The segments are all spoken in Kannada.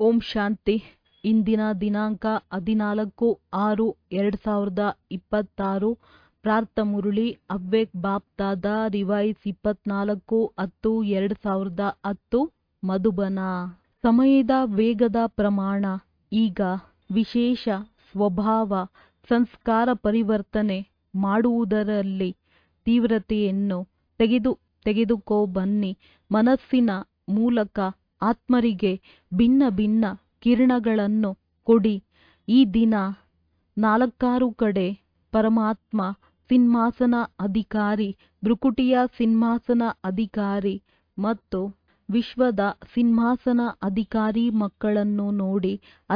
ಓಂ ಶಾಂತಿ ಇಂದಿನ ದಿನಾಂಕ ಹದಿನಾಲ್ಕು ಆರು ಎರಡು ಸಾವಿರದ ಇಪ್ಪತ್ತಾರು ಪ್ರಾರ್ಥ ಮುರಳಿ ಅವ್ವೇಕ್ ಬಾಪ್ ದಾದಾ ರಿವೈಸ್ ಇಪ್ಪತ್ನಾಲ್ಕು ಹತ್ತು ಎರಡು ಸಾವಿರದ ಹತ್ತು ಮಧುಬನ ಸಮಯದ ವೇಗದ ಪ್ರಮಾಣ ಈಗ ವಿಶೇಷ ಸ್ವಭಾವ ಸಂಸ್ಕಾರ ಪರಿವರ್ತನೆ ಮಾಡುವುದರಲ್ಲಿ ತೀವ್ರತೆಯನ್ನು ತೆಗೆದು ತೆಗೆದುಕೋ ಬನ್ನಿ ಮನಸ್ಸಿನ ಮೂಲಕ ಆತ್ಮರಿಗೆ ಭಿನ್ನ ಭಿನ್ನ ಕಿರಣಗಳನ್ನು ಕೊಡಿ ಈ ದಿನ ನಾಲ್ಕಾರು ಕಡೆ ಪರಮಾತ್ಮ ಸಿಂಹಾಸನ ಅಧಿಕಾರಿ ಭೃಕುಟಿಯ ಸಿಂಹಾಸನ ಅಧಿಕಾರಿ ಮತ್ತು ವಿಶ್ವದ ಸಿಂಹಾಸನ ಅಧಿಕಾರಿ ಮಕ್ಕಳನ್ನು ನೋಡಿ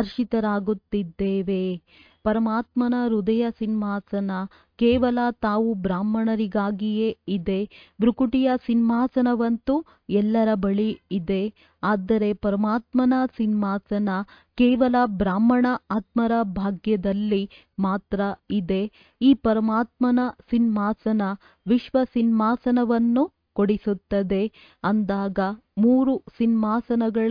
ಹರ್ಷಿತರಾಗುತ್ತಿದ್ದೇವೆ ಪರಮಾತ್ಮನ ಹೃದಯ ಸಿಂಹಾಸನ ಕೇವಲ ತಾವು ಬ್ರಾಹ್ಮಣರಿಗಾಗಿಯೇ ಇದೆ ಭೃಕುಟಿಯ ಸಿಂಹಾಸನವಂತೂ ಎಲ್ಲರ ಬಳಿ ಇದೆ ಆದರೆ ಪರಮಾತ್ಮನ ಸಿಂಹಾಸನ ಕೇವಲ ಬ್ರಾಹ್ಮಣ ಆತ್ಮರ ಭಾಗ್ಯದಲ್ಲಿ ಮಾತ್ರ ಇದೆ ಈ ಪರಮಾತ್ಮನ ಸಿಂಹಾಸನ ವಿಶ್ವ ಸಿಂಹಾಸನವನ್ನು ಕೊಡಿಸುತ್ತದೆ ಅಂದಾಗ ಮೂರು ಸಿಂಹಾಸನಗಳ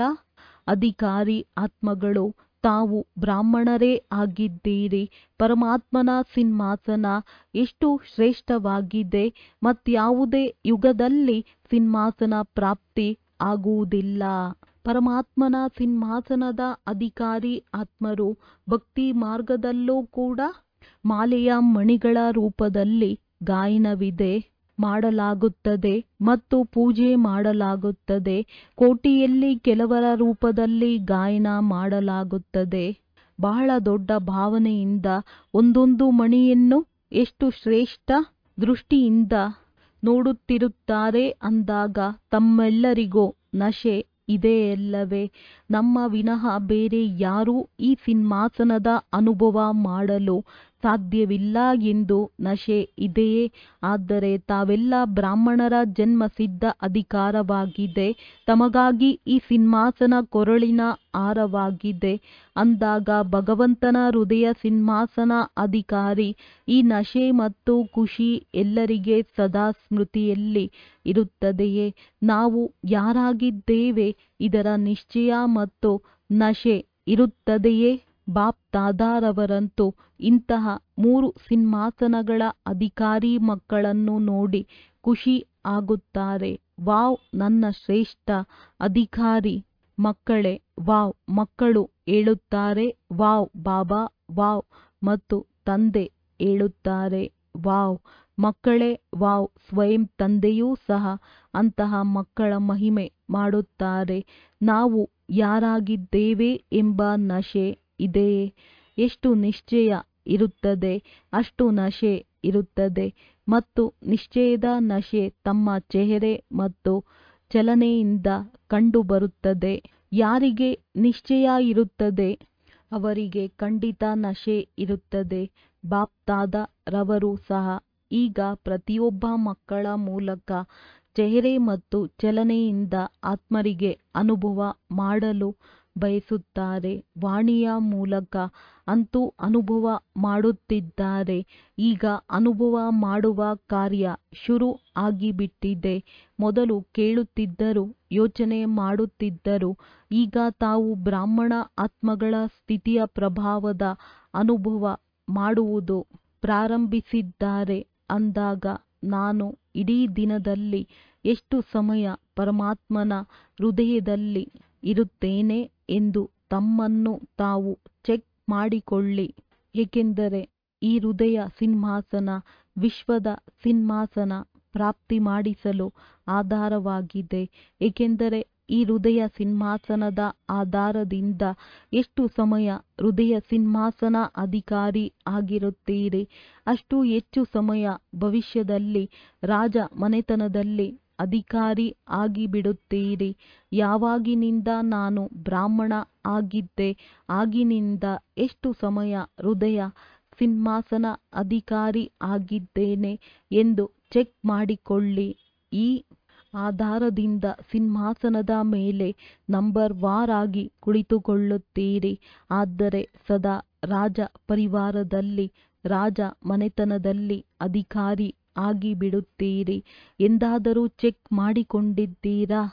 ಅಧಿಕಾರಿ ಆತ್ಮಗಳು ತಾವು ಬ್ರಾಹ್ಮಣರೇ ಆಗಿದ್ದೀರಿ ಪರಮಾತ್ಮನ ಸಿಂಹಾಸನ ಎಷ್ಟು ಶ್ರೇಷ್ಠವಾಗಿದೆ ಮತ್ಯಾವುದೇ ಯುಗದಲ್ಲಿ ಸಿಂಹಾಸನ ಪ್ರಾಪ್ತಿ ಆಗುವುದಿಲ್ಲ ಪರಮಾತ್ಮನ ಸಿಂಹಾಸನದ ಅಧಿಕಾರಿ ಆತ್ಮರು ಭಕ್ತಿ ಮಾರ್ಗದಲ್ಲೂ ಕೂಡ ಮಾಲೆಯ ಮಣಿಗಳ ರೂಪದಲ್ಲಿ ಗಾಯನವಿದೆ ಮಾಡಲಾಗುತ್ತದೆ ಮತ್ತು ಪೂಜೆ ಮಾಡಲಾಗುತ್ತದೆ ಕೋಟಿಯಲ್ಲಿ ಕೆಲವರ ರೂಪದಲ್ಲಿ ಗಾಯನ ಮಾಡಲಾಗುತ್ತದೆ ಬಹಳ ದೊಡ್ಡ ಭಾವನೆಯಿಂದ ಒಂದೊಂದು ಮಣಿಯನ್ನು ಎಷ್ಟು ಶ್ರೇಷ್ಠ ದೃಷ್ಟಿಯಿಂದ ನೋಡುತ್ತಿರುತ್ತಾರೆ ಅಂದಾಗ ತಮ್ಮೆಲ್ಲರಿಗೂ ನಶೆ ಇದೆಯಲ್ಲವೇ ನಮ್ಮ ವಿನಃ ಬೇರೆ ಯಾರೂ ಈ ಸಿಂಹಾಸನದ ಅನುಭವ ಮಾಡಲು ಸಾಧ್ಯವಿಲ್ಲ ಎಂದು ನಶೆ ಇದೆಯೇ ಆದರೆ ತಾವೆಲ್ಲ ಬ್ರಾಹ್ಮಣರ ಜನ್ಮಸಿದ್ಧ ಅಧಿಕಾರವಾಗಿದೆ ತಮಗಾಗಿ ಈ ಸಿಂಹಾಸನ ಕೊರಳಿನ ಹಾರವಾಗಿದೆ ಅಂದಾಗ ಭಗವಂತನ ಹೃದಯ ಸಿಂಹಾಸನ ಅಧಿಕಾರಿ ಈ ನಶೆ ಮತ್ತು ಖುಷಿ ಎಲ್ಲರಿಗೆ ಸದಾ ಸ್ಮೃತಿಯಲ್ಲಿ ಇರುತ್ತದೆಯೇ ನಾವು ಯಾರಾಗಿದ್ದೇವೆ ಇದರ ನಿಶ್ಚಯ ಮತ್ತು ನಶೆ ಇರುತ್ತದೆಯೇ ಬಾಪ್ ದಾದಾರವರಂತೂ ಇಂತಹ ಮೂರು ಸಿಂಹಾಸನಗಳ ಅಧಿಕಾರಿ ಮಕ್ಕಳನ್ನು ನೋಡಿ ಖುಷಿ ಆಗುತ್ತಾರೆ ವಾವ್ ನನ್ನ ಶ್ರೇಷ್ಠ ಅಧಿಕಾರಿ ಮಕ್ಕಳೇ ವಾವ್ ಮಕ್ಕಳು ಹೇಳುತ್ತಾರೆ ವಾವ್ ಬಾಬಾ ವಾವ್ ಮತ್ತು ತಂದೆ ಹೇಳುತ್ತಾರೆ ವಾವ್ ಮಕ್ಕಳೇ ವಾವ್ ಸ್ವಯಂ ತಂದೆಯೂ ಸಹ ಅಂತಹ ಮಕ್ಕಳ ಮಹಿಮೆ ಮಾಡುತ್ತಾರೆ ನಾವು ಯಾರಾಗಿದ್ದೇವೆ ಎಂಬ ನಶೆ ಇದೆಯೇ ಎಷ್ಟು ನಿಶ್ಚಯ ಇರುತ್ತದೆ ಅಷ್ಟು ನಶೆ ಇರುತ್ತದೆ ಮತ್ತು ನಿಶ್ಚಯದ ನಶೆ ತಮ್ಮ ಚೆಹರೆ ಮತ್ತು ಚಲನೆಯಿಂದ ಕಂಡುಬರುತ್ತದೆ ಯಾರಿಗೆ ನಿಶ್ಚಯ ಇರುತ್ತದೆ ಅವರಿಗೆ ಖಂಡಿತ ನಶೆ ಇರುತ್ತದೆ ಬಾಪ್ದಾದ ರವರು ಸಹ ಈಗ ಪ್ರತಿಯೊಬ್ಬ ಮಕ್ಕಳ ಮೂಲಕ ಚೆಹರೆ ಮತ್ತು ಚಲನೆಯಿಂದ ಆತ್ಮರಿಗೆ ಅನುಭವ ಮಾಡಲು ಬಯಸುತ್ತಾರೆ ವಾಣಿಯ ಮೂಲಕ ಅಂತೂ ಅನುಭವ ಮಾಡುತ್ತಿದ್ದಾರೆ ಈಗ ಅನುಭವ ಮಾಡುವ ಕಾರ್ಯ ಶುರು ಆಗಿಬಿಟ್ಟಿದೆ ಮೊದಲು ಕೇಳುತ್ತಿದ್ದರು ಯೋಚನೆ ಮಾಡುತ್ತಿದ್ದರು ಈಗ ತಾವು ಬ್ರಾಹ್ಮಣ ಆತ್ಮಗಳ ಸ್ಥಿತಿಯ ಪ್ರಭಾವದ ಅನುಭವ ಮಾಡುವುದು ಪ್ರಾರಂಭಿಸಿದ್ದಾರೆ ಅಂದಾಗ ನಾನು ಇಡೀ ದಿನದಲ್ಲಿ ಎಷ್ಟು ಸಮಯ ಪರಮಾತ್ಮನ ಹೃದಯದಲ್ಲಿ ಇರುತ್ತೇನೆ ಎಂದು ತಮ್ಮನ್ನು ತಾವು ಚೆಕ್ ಮಾಡಿಕೊಳ್ಳಿ ಏಕೆಂದರೆ ಈ ಹೃದಯ ಸಿಂಹಾಸನ ವಿಶ್ವದ ಸಿಂಹಾಸನ ಪ್ರಾಪ್ತಿ ಮಾಡಿಸಲು ಆಧಾರವಾಗಿದೆ ಏಕೆಂದರೆ ಈ ಹೃದಯ ಸಿಂಹಾಸನದ ಆಧಾರದಿಂದ ಎಷ್ಟು ಸಮಯ ಹೃದಯ ಸಿಂಹಾಸನ ಅಧಿಕಾರಿ ಆಗಿರುತ್ತೀರಿ ಅಷ್ಟು ಹೆಚ್ಚು ಸಮಯ ಭವಿಷ್ಯದಲ್ಲಿ ರಾಜ ಮನೆತನದಲ್ಲಿ ಅಧಿಕಾರಿ ಆಗಿಬಿಡುತ್ತೀರಿ ಯಾವಾಗಿನಿಂದ ನಾನು ಬ್ರಾಹ್ಮಣ ಆಗಿದ್ದೆ ಆಗಿನಿಂದ ಎಷ್ಟು ಸಮಯ ಹೃದಯ ಸಿಂಹಾಸನ ಅಧಿಕಾರಿ ಆಗಿದ್ದೇನೆ ಎಂದು ಚೆಕ್ ಮಾಡಿಕೊಳ್ಳಿ ಈ ಆಧಾರದಿಂದ ಸಿಂಹಾಸನದ ಮೇಲೆ ನಂಬರ್ ವಾರ್ ಆಗಿ ಕುಳಿತುಕೊಳ್ಳುತ್ತೀರಿ ಆದರೆ ಸದಾ ರಾಜ ಪರಿವಾರದಲ್ಲಿ ರಾಜ ಮನೆತನದಲ್ಲಿ ಅಧಿಕಾರಿ ಆಗಿಬಿಡುತ್ತೀರಿ ಎಂದಾದರೂ ಚೆಕ್ ಮಾಡಿಕೊಂಡಿದ್ದೀರಾ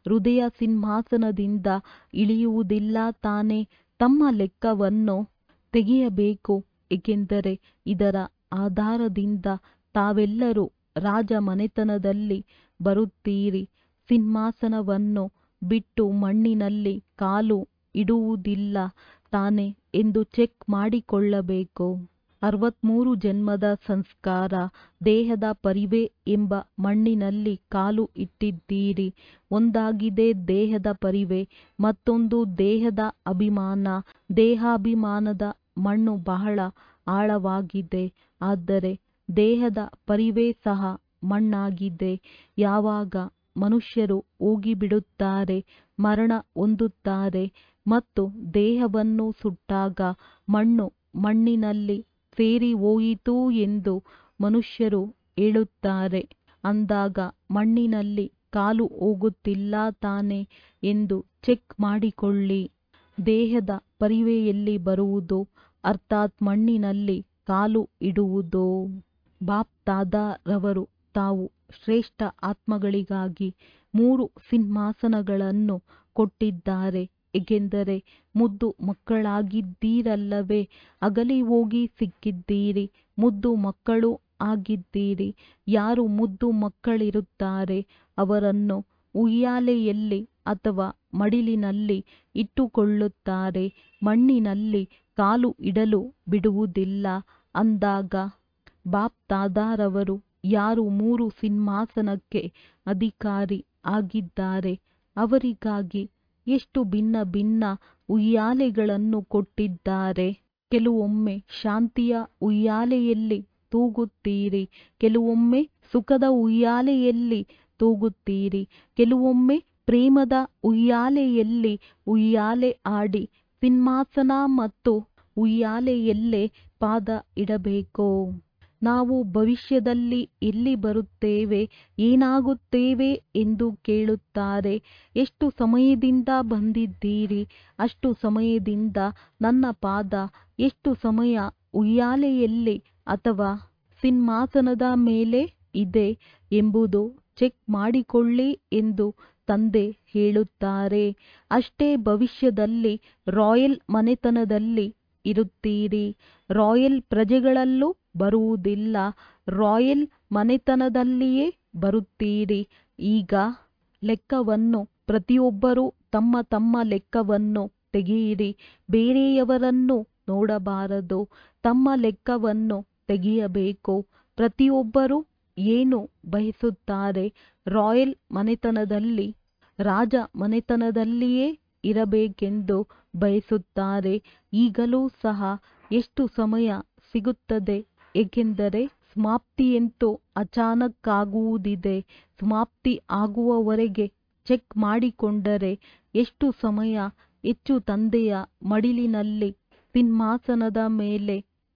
ಹೃದಯ ಸಿಂಹಾಸನದಿಂದ ಇಳಿಯುವುದಿಲ್ಲ ತಾನೇ ತಮ್ಮ ಲೆಕ್ಕವನ್ನು ತೆಗೆಯಬೇಕು ಏಕೆಂದರೆ ಇದರ ಆಧಾರದಿಂದ ತಾವೆಲ್ಲರೂ ರಾಜ ಮನೆತನದಲ್ಲಿ ಬರುತ್ತೀರಿ ಸಿಂಹಾಸನವನ್ನು ಬಿಟ್ಟು ಮಣ್ಣಿನಲ್ಲಿ ಕಾಲು ಇಡುವುದಿಲ್ಲ ತಾನೆ ಎಂದು ಚೆಕ್ ಮಾಡಿಕೊಳ್ಳಬೇಕು ಅರವತ್ಮೂರು ಜನ್ಮದ ಸಂಸ್ಕಾರ ದೇಹದ ಪರಿವೆ ಎಂಬ ಮಣ್ಣಿನಲ್ಲಿ ಕಾಲು ಇಟ್ಟಿದ್ದೀರಿ ಒಂದಾಗಿದೆ ದೇಹದ ಪರಿವೆ ಮತ್ತೊಂದು ದೇಹದ ಅಭಿಮಾನ ದೇಹಾಭಿಮಾನದ ಮಣ್ಣು ಬಹಳ ಆಳವಾಗಿದೆ ಆದರೆ ದೇಹದ ಪರಿವೆ ಸಹ ಮಣ್ಣಾಗಿದೆ ಯಾವಾಗ ಮನುಷ್ಯರು ಹೋಗಿಬಿಡುತ್ತಾರೆ ಮರಣ ಹೊಂದುತ್ತಾರೆ ಮತ್ತು ದೇಹವನ್ನು ಸುಟ್ಟಾಗ ಮಣ್ಣು ಮಣ್ಣಿನಲ್ಲಿ ಸೇರಿ ಹೋಯಿತು ಎಂದು ಮನುಷ್ಯರು ಹೇಳುತ್ತಾರೆ ಅಂದಾಗ ಮಣ್ಣಿನಲ್ಲಿ ಕಾಲು ಹೋಗುತ್ತಿಲ್ಲ ತಾನೆ ಎಂದು ಚೆಕ್ ಮಾಡಿಕೊಳ್ಳಿ ದೇಹದ ಪರಿವೆಯಲ್ಲಿ ಬರುವುದು ಅರ್ಥಾತ್ ಮಣ್ಣಿನಲ್ಲಿ ಕಾಲು ಇಡುವುದು ಬಾಪ್ ದಾದಾರವರು ತಾವು ಶ್ರೇಷ್ಠ ಆತ್ಮಗಳಿಗಾಗಿ ಮೂರು ಸಿಂಹಾಸನಗಳನ್ನು ಕೊಟ್ಟಿದ್ದಾರೆ ಏಕೆಂದರೆ ಮುದ್ದು ಮಕ್ಕಳಾಗಿದ್ದೀರಲ್ಲವೇ ಅಗಲಿ ಹೋಗಿ ಸಿಕ್ಕಿದ್ದೀರಿ ಮುದ್ದು ಮಕ್ಕಳು ಆಗಿದ್ದೀರಿ ಯಾರು ಮುದ್ದು ಮಕ್ಕಳಿರುತ್ತಾರೆ ಅವರನ್ನು ಉಯ್ಯಾಲೆಯಲ್ಲಿ ಅಥವಾ ಮಡಿಲಿನಲ್ಲಿ ಇಟ್ಟುಕೊಳ್ಳುತ್ತಾರೆ ಮಣ್ಣಿನಲ್ಲಿ ಕಾಲು ಇಡಲು ಬಿಡುವುದಿಲ್ಲ ಅಂದಾಗ ಬಾಪ್ ದಾದಾರವರು ಯಾರು ಮೂರು ಸಿಂಹಾಸನಕ್ಕೆ ಅಧಿಕಾರಿ ಆಗಿದ್ದಾರೆ ಅವರಿಗಾಗಿ ಎಷ್ಟು ಭಿನ್ನ ಭಿನ್ನ ಉಯ್ಯಾಲೆಗಳನ್ನು ಕೊಟ್ಟಿದ್ದಾರೆ ಕೆಲವೊಮ್ಮೆ ಶಾಂತಿಯ ಉಯ್ಯಾಲೆಯಲ್ಲಿ ತೂಗುತ್ತೀರಿ ಕೆಲವೊಮ್ಮೆ ಸುಖದ ಉಯ್ಯಾಲೆಯಲ್ಲಿ ತೂಗುತ್ತೀರಿ ಕೆಲವೊಮ್ಮೆ ಪ್ರೇಮದ ಉಯ್ಯಾಲೆಯಲ್ಲಿ ಉಯ್ಯಾಲೆ ಆಡಿ ಸಿಂಹಾಸನ ಮತ್ತು ಉಯ್ಯಾಲೆಯಲ್ಲೇ ಪಾದ ಇಡಬೇಕು ನಾವು ಭವಿಷ್ಯದಲ್ಲಿ ಎಲ್ಲಿ ಬರುತ್ತೇವೆ ಏನಾಗುತ್ತೇವೆ ಎಂದು ಕೇಳುತ್ತಾರೆ ಎಷ್ಟು ಸಮಯದಿಂದ ಬಂದಿದ್ದೀರಿ ಅಷ್ಟು ಸಮಯದಿಂದ ನನ್ನ ಪಾದ ಎಷ್ಟು ಸಮಯ ಉಯ್ಯಾಲೆಯಲ್ಲಿ ಅಥವಾ ಸಿಂಹಾಸನದ ಮೇಲೆ ಇದೆ ಎಂಬುದು ಚೆಕ್ ಮಾಡಿಕೊಳ್ಳಿ ಎಂದು ತಂದೆ ಹೇಳುತ್ತಾರೆ ಅಷ್ಟೇ ಭವಿಷ್ಯದಲ್ಲಿ ರಾಯಲ್ ಮನೆತನದಲ್ಲಿ ಇರುತ್ತೀರಿ ರಾಯಲ್ ಪ್ರಜೆಗಳಲ್ಲೂ ಬರುವುದಿಲ್ಲ ರಾಯಲ್ ಮನೆತನದಲ್ಲಿಯೇ ಬರುತ್ತೀರಿ ಈಗ ಲೆಕ್ಕವನ್ನು ಪ್ರತಿಯೊಬ್ಬರೂ ತಮ್ಮ ತಮ್ಮ ಲೆಕ್ಕವನ್ನು ತೆಗೆಯಿರಿ ಬೇರೆಯವರನ್ನು ನೋಡಬಾರದು ತಮ್ಮ ಲೆಕ್ಕವನ್ನು ತೆಗೆಯಬೇಕು ಪ್ರತಿಯೊಬ್ಬರೂ ಏನು ಬಯಸುತ್ತಾರೆ ರಾಯಲ್ ಮನೆತನದಲ್ಲಿ ರಾಜ ಮನೆತನದಲ್ಲಿಯೇ ಇರಬೇಕೆಂದು ಬಯಸುತ್ತಾರೆ ಈಗಲೂ ಸಹ ಎಷ್ಟು ಸಮಯ ಸಿಗುತ್ತದೆ ಏಕೆಂದರೆ ಸಮಾಪ್ತಿಯಂತೂ ಅಚಾನಕ್ ಆಗುವುದಿದೆ ಸಮಾಪ್ತಿ ಆಗುವವರೆಗೆ ಚೆಕ್ ಮಾಡಿಕೊಂಡರೆ ಎಷ್ಟು ಸಮಯ ಹೆಚ್ಚು ತಂದೆಯ ಮಡಿಲಿನಲ್ಲಿ ಸಿಂಹಾಸನದ ಮೇಲೆ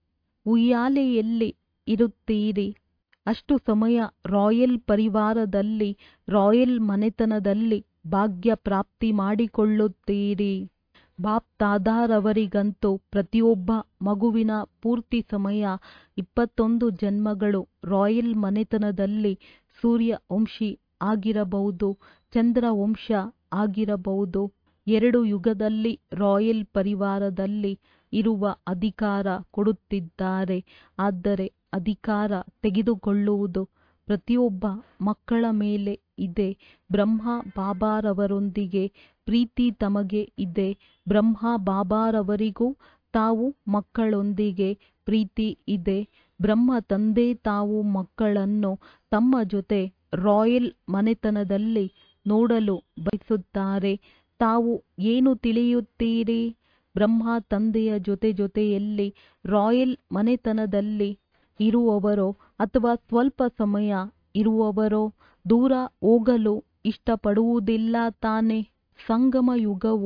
ಉಯ್ಯಾಲೆಯಲ್ಲಿ ಇರುತ್ತೀರಿ ಅಷ್ಟು ಸಮಯ ರಾಯಲ್ ಪರಿವಾರದಲ್ಲಿ ರಾಯಲ್ ಮನೆತನದಲ್ಲಿ ಭಾಗ್ಯ ಪ್ರಾಪ್ತಿ ಮಾಡಿಕೊಳ್ಳುತ್ತೀರಿ ಬಾಪ್ ದಾದಾರವರಿಗಂತೂ ಪ್ರತಿಯೊಬ್ಬ ಮಗುವಿನ ಪೂರ್ತಿ ಸಮಯ ಇಪ್ಪತ್ತೊಂದು ಜನ್ಮಗಳು ರಾಯಲ್ ಮನೆತನದಲ್ಲಿ ಸೂರ್ಯ ವಂಶಿ ಆಗಿರಬಹುದು ಚಂದ್ರ ವಂಶ ಆಗಿರಬಹುದು ಎರಡು ಯುಗದಲ್ಲಿ ರಾಯಲ್ ಪರಿವಾರದಲ್ಲಿ ಇರುವ ಅಧಿಕಾರ ಕೊಡುತ್ತಿದ್ದಾರೆ ಆದರೆ ಅಧಿಕಾರ ತೆಗೆದುಕೊಳ್ಳುವುದು ಪ್ರತಿಯೊಬ್ಬ ಮಕ್ಕಳ ಮೇಲೆ ಇದೆ ಬ್ರಹ್ಮ ಬಾಬಾರವರೊಂದಿಗೆ ಪ್ರೀತಿ ತಮಗೆ ಇದೆ ಬ್ರಹ್ಮ ಬಾಬಾರವರಿಗೂ ತಾವು ಮಕ್ಕಳೊಂದಿಗೆ ಪ್ರೀತಿ ಇದೆ ಬ್ರಹ್ಮ ತಂದೆ ತಾವು ಮಕ್ಕಳನ್ನು ತಮ್ಮ ಜೊತೆ ರಾಯಲ್ ಮನೆತನದಲ್ಲಿ ನೋಡಲು ಬಯಸುತ್ತಾರೆ ತಾವು ಏನು ತಿಳಿಯುತ್ತೀರಿ ಬ್ರಹ್ಮ ತಂದೆಯ ಜೊತೆ ಜೊತೆಯಲ್ಲಿ ರಾಯಲ್ ಮನೆತನದಲ್ಲಿ ಇರುವವರೋ ಅಥವಾ ಸ್ವಲ್ಪ ಸಮಯ ಇರುವವರೋ ದೂರ ಹೋಗಲು ಇಷ್ಟಪಡುವುದಿಲ್ಲ ತಾನೆ ಸಂಗಮ ಯುಗವು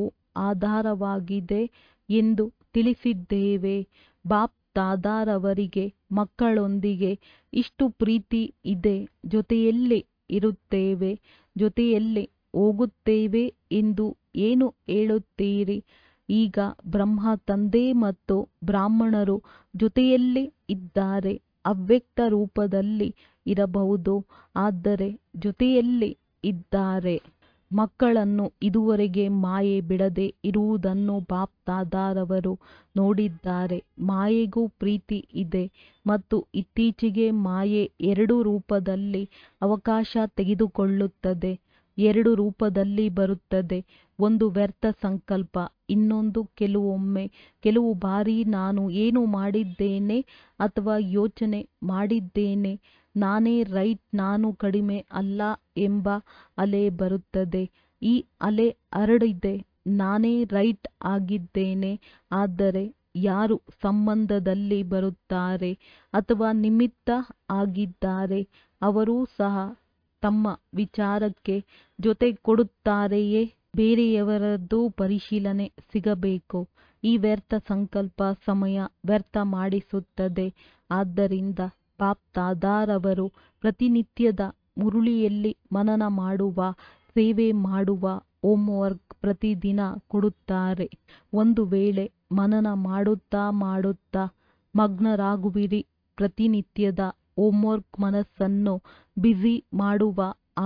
ಆಧಾರವಾಗಿದೆ ಎಂದು ತಿಳಿಸಿದ್ದೇವೆ ಬಾಪ್ ದಾದಾರವರಿಗೆ ಮಕ್ಕಳೊಂದಿಗೆ ಇಷ್ಟು ಪ್ರೀತಿ ಇದೆ ಜೊತೆಯಲ್ಲಿ ಇರುತ್ತೇವೆ ಜೊತೆಯಲ್ಲಿ ಹೋಗುತ್ತೇವೆ ಎಂದು ಏನು ಹೇಳುತ್ತೀರಿ ಈಗ ಬ್ರಹ್ಮ ತಂದೆ ಮತ್ತು ಬ್ರಾಹ್ಮಣರು ಜೊತೆಯಲ್ಲಿ ಇದ್ದಾರೆ ಅವ್ಯಕ್ತ ರೂಪದಲ್ಲಿ ಇರಬಹುದು ಆದರೆ ಜೊತೆಯಲ್ಲಿ ಇದ್ದಾರೆ ಮಕ್ಕಳನ್ನು ಇದುವರೆಗೆ ಮಾಯೆ ಬಿಡದೆ ಇರುವುದನ್ನು ಬಾಪ್ ದಾದಾರವರು ನೋಡಿದ್ದಾರೆ ಮಾಯೆಗೂ ಪ್ರೀತಿ ಇದೆ ಮತ್ತು ಇತ್ತೀಚೆಗೆ ಮಾಯೆ ಎರಡು ರೂಪದಲ್ಲಿ ಅವಕಾಶ ತೆಗೆದುಕೊಳ್ಳುತ್ತದೆ ಎರಡು ರೂಪದಲ್ಲಿ ಬರುತ್ತದೆ ಒಂದು ವ್ಯರ್ಥ ಸಂಕಲ್ಪ ಇನ್ನೊಂದು ಕೆಲವೊಮ್ಮೆ ಕೆಲವು ಬಾರಿ ನಾನು ಏನು ಮಾಡಿದ್ದೇನೆ ಅಥವಾ ಯೋಚನೆ ಮಾಡಿದ್ದೇನೆ ನಾನೇ ರೈಟ್ ನಾನು ಕಡಿಮೆ ಅಲ್ಲ ಎಂಬ ಅಲೆ ಬರುತ್ತದೆ ಈ ಅಲೆ ಹರಡಿದೆ ನಾನೇ ರೈಟ್ ಆಗಿದ್ದೇನೆ ಆದರೆ ಯಾರು ಸಂಬಂಧದಲ್ಲಿ ಬರುತ್ತಾರೆ ಅಥವಾ ನಿಮಿತ್ತ ಆಗಿದ್ದಾರೆ ಅವರೂ ಸಹ ತಮ್ಮ ವಿಚಾರಕ್ಕೆ ಜೊತೆ ಕೊಡುತ್ತಾರೆಯೇ ಬೇರೆಯವರದ್ದು ಪರಿಶೀಲನೆ ಸಿಗಬೇಕು ಈ ವ್ಯರ್ಥ ಸಂಕಲ್ಪ ಸಮಯ ವ್ಯರ್ಥ ಮಾಡಿಸುತ್ತದೆ ಆದ್ದರಿಂದ ಬಾಪ್ ದಾದಾರವರು ಪ್ರತಿನಿತ್ಯದ ಮುರುಳಿಯಲ್ಲಿ ಮನನ ಮಾಡುವ ಸೇವೆ ಮಾಡುವ ಹೋಮ್ವರ್ಕ್ ಪ್ರತಿದಿನ ಕೊಡುತ್ತಾರೆ ಒಂದು ವೇಳೆ ಮನನ ಮಾಡುತ್ತಾ ಮಾಡುತ್ತಾ ಮಗ್ನರಾಗುವಿರಿ ಪ್ರತಿನಿತ್ಯದ ಹೋಮ್ವರ್ಕ್ ಮನಸ್ಸನ್ನು ಬ್ಯುಸಿ ಮಾಡುವ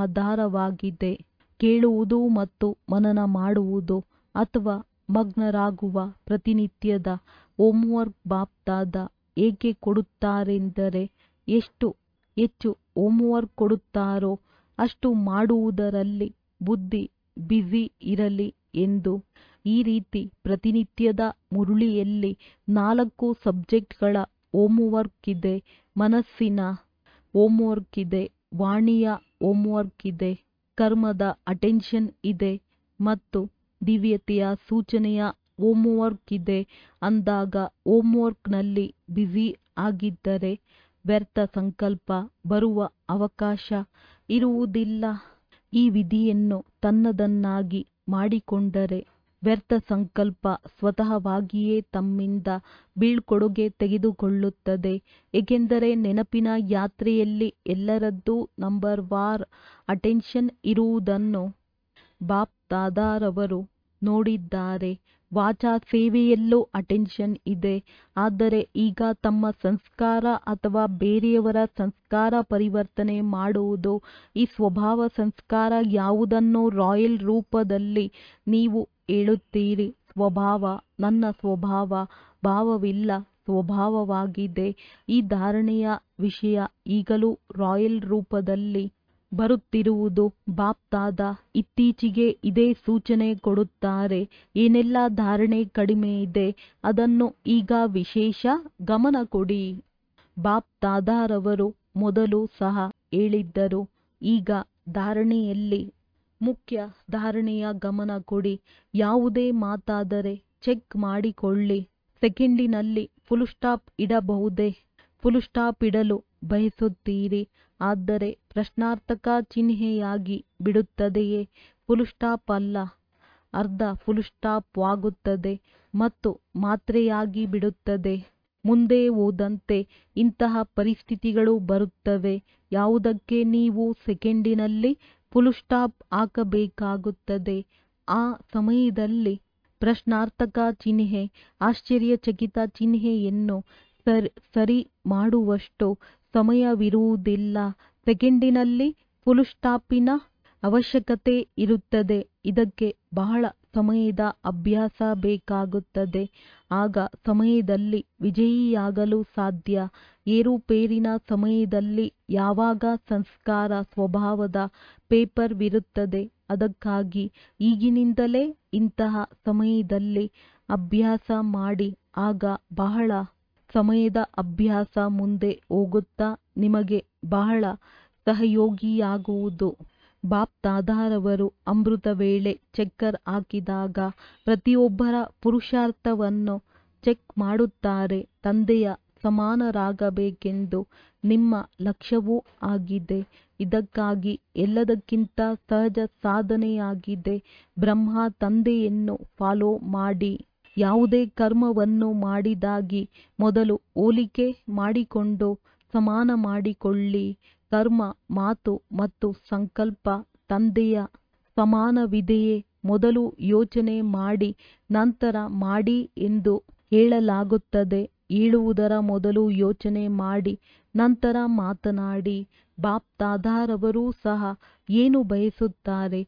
ಆಧಾರವಾಗಿದೆ ಕೇಳುವುದು ಮತ್ತು ಮನನ ಮಾಡುವುದು ಅಥವಾ ಮಗ್ನರಾಗುವ ಪ್ರತಿನಿತ್ಯದ ಹೋಮ್ವರ್ಕ್ ಬಾಪ್ದಾದ ಏಕೆ ಕೊಡುತ್ತಾರೆಂದರೆ ಎಷ್ಟು ಹೆಚ್ಚು ಹೋಮ್ವರ್ಕ್ ಕೊಡುತ್ತಾರೋ ಅಷ್ಟು ಮಾಡುವುದರಲ್ಲಿ ಬುದ್ಧಿ ಬ್ಯುಸಿ ಇರಲಿ ಎಂದು ಈ ರೀತಿ ಪ್ರತಿನಿತ್ಯದ ಮುರುಳಿಯಲ್ಲಿ ನಾಲ್ಕು ಸಬ್ಜೆಕ್ಟ್ಗಳ ಹೋಮ್ವರ್ಕ್ ಇದೆ ಮನಸ್ಸಿನ ಹೋಮ್ವರ್ಕ್ ಇದೆ ವಾಣಿಯ ಹೋಮ್ವರ್ಕ್ ಇದೆ ಕರ್ಮದ ಅಟೆನ್ಷನ್ ಇದೆ ಮತ್ತು ದಿವ್ಯತೆಯ ಸೂಚನೆಯ ಹೋಮ್ವರ್ಕ್ ಇದೆ ಅಂದಾಗ ಹೋಮ್ವರ್ಕ್ನಲ್ಲಿ ಬ್ಯುಸಿ ಆಗಿದ್ದರೆ ವ್ಯರ್ಥ ಸಂಕಲ್ಪ ಬರುವ ಅವಕಾಶ ಇರುವುದಿಲ್ಲ ಈ ವಿಧಿಯನ್ನು ತನ್ನದನ್ನಾಗಿ ಮಾಡಿಕೊಂಡರೆ ವ್ಯರ್ಥ ಸಂಕಲ್ಪ ಸ್ವತಃವಾಗಿಯೇ ತಮ್ಮಿಂದ ಬೀಳ್ಕೊಡುಗೆ ತೆಗೆದುಕೊಳ್ಳುತ್ತದೆ ಏಕೆಂದರೆ ನೆನಪಿನ ಯಾತ್ರೆಯಲ್ಲಿ ಎಲ್ಲರದ್ದೂ ನಂಬರ್ ವಾರ್ ಅಟೆನ್ಷನ್ ಇರುವುದನ್ನು ಬಾಪ್ ದಾದಾರವರು ನೋಡಿದ್ದಾರೆ ವಾಚಾ ಸೇವೆಯಲ್ಲೂ ಅಟೆನ್ಷನ್ ಇದೆ ಆದರೆ ಈಗ ತಮ್ಮ ಸಂಸ್ಕಾರ ಅಥವಾ ಬೇರೆಯವರ ಸಂಸ್ಕಾರ ಪರಿವರ್ತನೆ ಮಾಡುವುದು ಈ ಸ್ವಭಾವ ಸಂಸ್ಕಾರ ಯಾವುದನ್ನು ರಾಯಲ್ ರೂಪದಲ್ಲಿ ನೀವು ಹೇಳುತ್ತೀರಿ ಸ್ವಭಾವ ನನ್ನ ಸ್ವಭಾವ ಭಾವವಿಲ್ಲ ಸ್ವಭಾವವಾಗಿದೆ ಈ ಧಾರಣೆಯ ವಿಷಯ ಈಗಲೂ ರಾಯಲ್ ರೂಪದಲ್ಲಿ ಬರುತ್ತಿರುವುದು ಬಾಪ್ ದಾದ ಇತ್ತೀಚೆಗೆ ಇದೇ ಸೂಚನೆ ಕೊಡುತ್ತಾರೆ ಏನೆಲ್ಲ ಧಾರಣೆ ಕಡಿಮೆ ಇದೆ ಅದನ್ನು ಈಗ ವಿಶೇಷ ಗಮನ ಕೊಡಿ ಬಾಪ್ ದಾದಾರವರು ಮೊದಲು ಸಹ ಹೇಳಿದ್ದರು ಈಗ ಧಾರಣೆಯಲ್ಲಿ ಮುಖ್ಯ ಧಾರಣೆಯ ಗಮನ ಕೊಡಿ ಯಾವುದೇ ಮಾತಾದರೆ ಚೆಕ್ ಮಾಡಿಕೊಳ್ಳಿ ಸೆಕೆಂಡಿನಲ್ಲಿ ಫುಲ್ ಸ್ಟಾಪ್ ಇಡಬಹುದೇ ಫುಲ್ ಸ್ಟಾಪ್ ಇಡಲು ಬಯಸುತ್ತೀರಿ ಆದರೆ ಪ್ರಶ್ನಾರ್ಥಕ ಚಿಹ್ನೆಯಾಗಿ ಬಿಡುತ್ತದೆಯೇ ಫುಲ್ ಸ್ಟಾಪ್ ಅಲ್ಲ ಅರ್ಧ ಫುಲ್ ಸ್ಟಾಪ್ ವಾಗುತ್ತದೆ ಮತ್ತು ಮಾತ್ರೆಯಾಗಿ ಬಿಡುತ್ತದೆ ಮುಂದೆ ಹೋದಂತೆ ಇಂತಹ ಪರಿಸ್ಥಿತಿಗಳು ಬರುತ್ತವೆ ಯಾವುದಕ್ಕೆ ನೀವು ಸೆಕೆಂಡಿನಲ್ಲಿ ಫುಲ್ ಸ್ಟಾಪ್ ಹಾಕಬೇಕಾಗುತ್ತದೆ ಆ ಸಮಯದಲ್ಲಿ ಪ್ರಶ್ನಾರ್ಥಕ ಚಿಹ್ನೆ ಆಶ್ಚರ್ಯಚಕಿತ ಚಿಹ್ನೆಯನ್ನು ಸರಿ ಮಾಡುವಷ್ಟು ಸಮಯವಿರುವುದಿಲ್ಲ ಸೆಕೆಂಡಿನಲ್ಲಿ ಫುಲ್ ಸ್ಟಾಪಿನ ಅವಶ್ಯಕತೆ ಇರುತ್ತದೆ ಇದಕ್ಕೆ ಬಹಳ ಸಮಯದ ಅಭ್ಯಾಸ ಬೇಕಾಗುತ್ತದೆ ಆಗ ಸಮಯದಲ್ಲಿ ವಿಜಯಿಯಾಗಲು ಸಾಧ್ಯ ಏರುಪೇರಿನ ಸಮಯದಲ್ಲಿ ಯಾವಾಗ ಸಂಸ್ಕಾರ ಸ್ವಭಾವದ ಪೇಪರ್ವಿರುತ್ತದೆ ಅದಕ್ಕಾಗಿ ಈಗಿನಿಂದಲೇ ಇಂತಹ ಸಮಯದಲ್ಲಿ ಅಭ್ಯಾಸ ಮಾಡಿ ಆಗ ಬಹಳ ಸಮಯದ ಅಭ್ಯಾಸ ಮುಂದೆ ಹೋಗುತ್ತಾ ನಿಮಗೆ ಬಹಳ ಸಹಯೋಗಿಯಾಗುವುದು ಬಾಪ್ ದಾದಾರವರು ಅಮೃತ ವೇಳೆ ಚೆಕ್ಕರ್ ಹಾಕಿದಾಗ ಪ್ರತಿಯೊಬ್ಬರ ಪುರುಷಾರ್ಥವನ್ನು ಚೆಕ್ ಮಾಡುತ್ತಾರೆ ತಂದೆಯ ಸಮಾನರಾಗಬೇಕೆಂದು ನಿಮ್ಮ ಲಕ್ಷ್ಯವೂ ಆಗಿದೆ ಇದಕ್ಕಾಗಿ ಎಲ್ಲದಕ್ಕಿಂತ ಸಹಜ ಸಾಧನೆಯಾಗಿದೆ ಬ್ರಹ್ಮ ತಂದೆಯನ್ನು ಫಾಲೋ ಮಾಡಿ ಯಾವುದೇ ಕರ್ಮವನ್ನು ಮಾಡಿದಾಗಿ ಮೊದಲು ಹೋಲಿಕೆ ಮಾಡಿಕೊಂಡು ಸಮಾನ ಮಾಡಿಕೊಳ್ಳಿ ಕರ್ಮ ಮಾತು ಮತ್ತು ಸಂಕಲ್ಪ ತಂದೆಯ ಸಮಾನವಿದೆಯೇ ಮೊದಲು ಯೋಚನೆ ಮಾಡಿ ನಂತರ ಮಾಡಿ ಎಂದು ಹೇಳಲಾಗುತ್ತದೆ ಹೇಳುವುದರ ಮೊದಲು ಯೋಚನೆ ಮಾಡಿ ನಂತರ ಮಾತನಾಡಿ ಬಾಪ್ ದಾದಾರವರೂ ಸಹ ಏನು ಬಯಸುತ್ತಾರೆ